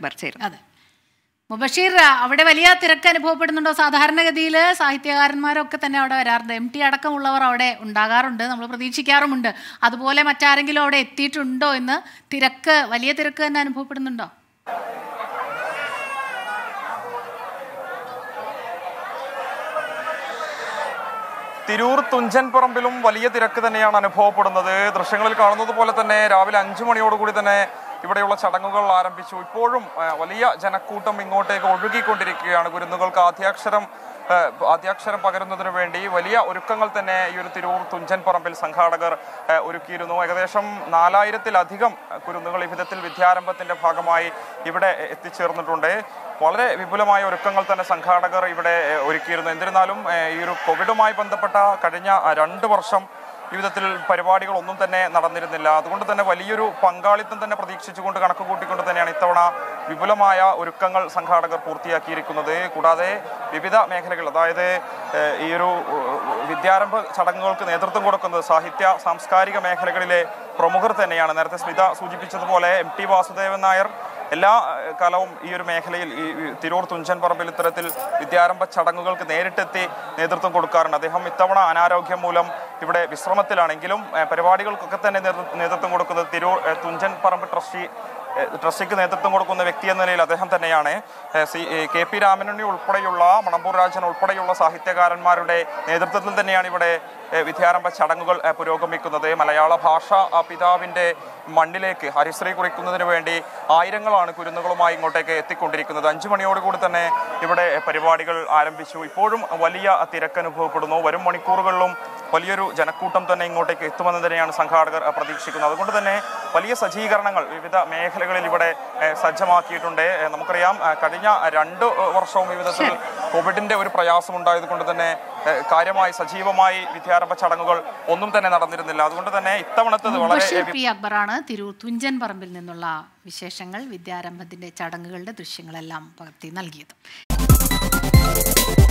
അക്ബർ ചേരും അതെ മുബഷീർ അവിടെ വലിയ തിരക്ക് അനുഭവപ്പെടുന്നുണ്ടോ സാധാരണഗതിയിൽ സാഹിത്യകാരന്മാരൊക്കെ തന്നെ അവിടെ വരാറുണ്ട് എം ടി അടക്കമുള്ളവർ അവിടെ ഉണ്ടാകാറുണ്ട് നമ്മൾ പ്രതീക്ഷിക്കാറുമുണ്ട് അതുപോലെ മറ്റാരെങ്കിലും അവിടെ എത്തിയിട്ടുണ്ടോ എന്ന് തിരക്ക് വലിയ തിരക്ക് തന്നെ അനുഭവപ്പെടുന്നുണ്ടോ തിരൂർ തുഞ്ചൻ പറമ്പിലും വലിയ തിരക്ക് തന്നെയാണ് അനുഭവപ്പെടുന്നത് ദൃശ്യങ്ങളിൽ കാണുന്നത് പോലെ തന്നെ രാവിലെ അഞ്ചു മണിയോടുകൂടി തന്നെ ഇവിടെയുള്ള ചടങ്ങുകൾ ആരംഭിച്ചു ഇപ്പോഴും ആ, വലിയ ജനക്കൂട്ടം ഇങ്ങോട്ടേക്ക് ഒഴുകിക്കൊണ്ടിരിക്കുകയാണ് കുരുന്നുകൾക്ക് ആദ്യാക്ഷരം ആ, ആദ്യാക്ഷരം പകരുന്നതിന് വേണ്ടി വലിയ ഒരുക്കങ്ങൾ തന്നെ ഈ ഒരു തിരൂർ തുഞ്ചൻ പറമ്പിൽ സംഘാടകർ ആ, ഒരുക്കിയിരുന്നു ഏകദേശം നാലായിരത്തിലധികം കുരുന്നുകൾ ഈ വിധത്തിൽ വിദ്യാരംഭത്തിന്റെ ഭാഗമായി ഇവിടെ എത്തിച്ചേർന്നിട്ടുണ്ട് വളരെ വിപുലമായ ഒരുക്കങ്ങൾ തന്നെ സംഘാടകർ ഇവിടെ ഏ, ഒരുക്കിയിരുന്നു എന്നിരുന്നാലും ഏ, ഈ ഒരു കോവിഡുമായി ബന്ധപ്പെട്ട കഴിഞ്ഞ ആ, രണ്ട് വർഷം ഈ വിധത്തിൽ പരിപാടികളൊന്നും തന്നെ നടന്നിരുന്നില്ല അതുകൊണ്ട് തന്നെ വലിയൊരു പങ്കാളിത്തം തന്നെ പ്രതീക്ഷിച്ചുകൊണ്ട് കണക്ക് കൂട്ടിക്കൊണ്ട് തന്നെയാണ് ഇത്തവണ വിപുലമായ ഒരുക്കങ്ങൾ സംഘാടകർ പൂർത്തിയാക്കിയിരിക്കുന്നത് കൂടാതെ വിവിധ മേഖലകൾ അതായത് ഏഹ്, ഈ ഒരു ഏഹ്, വിദ്യാരംഭ ചടങ്ങുകൾക്ക് നേതൃത്വം കൊടുക്കുന്നത് സാഹിത്യ സാംസ്കാരിക മേഖലകളിലെ പ്രമുഖർ തന്നെയാണ് നേരത്തെ സ്മിത സൂചിപ്പിച്ചതുപോലെ എം ടി വാസുദേവൻ നായർ എല്ലാ ഏഹ്, കാലവും ഈ ഒരു മേഖലയിൽ ഈ ഈ തിരൂർ തുഞ്ചൻ പറമ്പിൽ ഇത്തരത്തിൽ വിദ്യാരംഭ ചടങ്ങുകൾക്ക് നേരിട്ടെത്തി നേതൃത്വം കൊടുക്കാറുണ്ട് അദ്ദേഹം ഇത്തവണ അനാരോഗ്യം മൂലം ഇവിടെ വിശ്രമത്തിലാണെങ്കിലും ഏഹ്, പരിപാടികൾക്കൊക്കെ തന്നെ നേതൃ- നേതൃത്വം കൊടുക്കുന്നത് തിരൂർ ഏഹ്, തുഞ്ചൻ പറമ്പ് ട്രസ്റ്റി ഏഹ്, ട്രസ്റ്റിക്ക് നേതൃത്വം കൊടുക്കുന്ന വ്യക്തി എന്ന നിലയിൽ അദ്ദേഹം തന്നെയാണ് ഏഹ്, സി ഏഹ്, കെ പി രാമനുണ്ണി ഉൾപ്പെടെയുള്ള മണമ്പൂർ രാജൻ ഉൾപ്പെടെയുള്ള സാഹിത്യകാരന്മാരുടെ നേതൃത്വത്തിൽ തന്നെയാണ് ഇവിടെ ഏഹ്, വിദ്യാരംഭ ചടങ്ങുകൾ ഏഹ്, പുരോഗമിക്കുന്നത് മലയാള ഭാഷ ആ പിതാവിന്റെ മണ്ണിലേക്ക് ഹരിശ്രീ കുറിക്കുന്നതിന് വേണ്ടി ആയിരങ്ങളാണ് കുരുന്നുകളുമായി ഇങ്ങോട്ടേക്ക് എത്തിക്കൊണ്ടിരിക്കുന്നത് അഞ്ചു മണിയോടുകൂടി തന്നെ ഇവിടെ പരിപാടികൾ ആരംഭിച്ചു ഇപ്പോഴും വലിയ തിരക്ക് അനുഭവപ്പെടുന്നു വരും മണിക്കൂറുകളിലും വലിയൊരു ജനക്കൂട്ടം തന്നെ ഇങ്ങോട്ടേക്ക് എത്തുമെന്ന് തന്നെയാണ് സംഘാടകർ അഹ്, പ്രതീക്ഷിക്കുന്നത് അതുകൊണ്ട് തന്നെ വലിയ സജ്ജീകരണങ്ങൾ വിവിധ മേഖലകളിൽ ഇവിടെ ഏഹ്, സജ്ജമാക്കിയിട്ടുണ്ട് ഏഹ്, നമുക്കറിയാം ഏഹ്, കഴിഞ്ഞ രണ്ട് വർഷവും ഈ വിധത്തിൽ കോവിഡിന്റെ ഒരു പ്രയാസം ഉണ്ടായത് കൊണ്ട് തന്നെ ഏഹ്, കാര്യമായി സജീവമായി വിദ്യാരംഭ ചടങ്ങുകൾ ഒന്നും തന്നെ നടന്നിരുന്നില്ല അതുകൊണ്ട് തന്നെ ഇത്തവണത്തത് വളരെ ബഷീർ പി അക്ബറാണ് തിരൂർ തുഞ്ചൻ പറമ്പിൽ നിന്നുള്ള വിശേഷങ്ങൾ വിദ്യാരംഭത്തിന്റെ ചടങ്ങുകളുടെ ദൃശ്യങ്ങളെല്ലാം പകർത്തി നൽകിയത്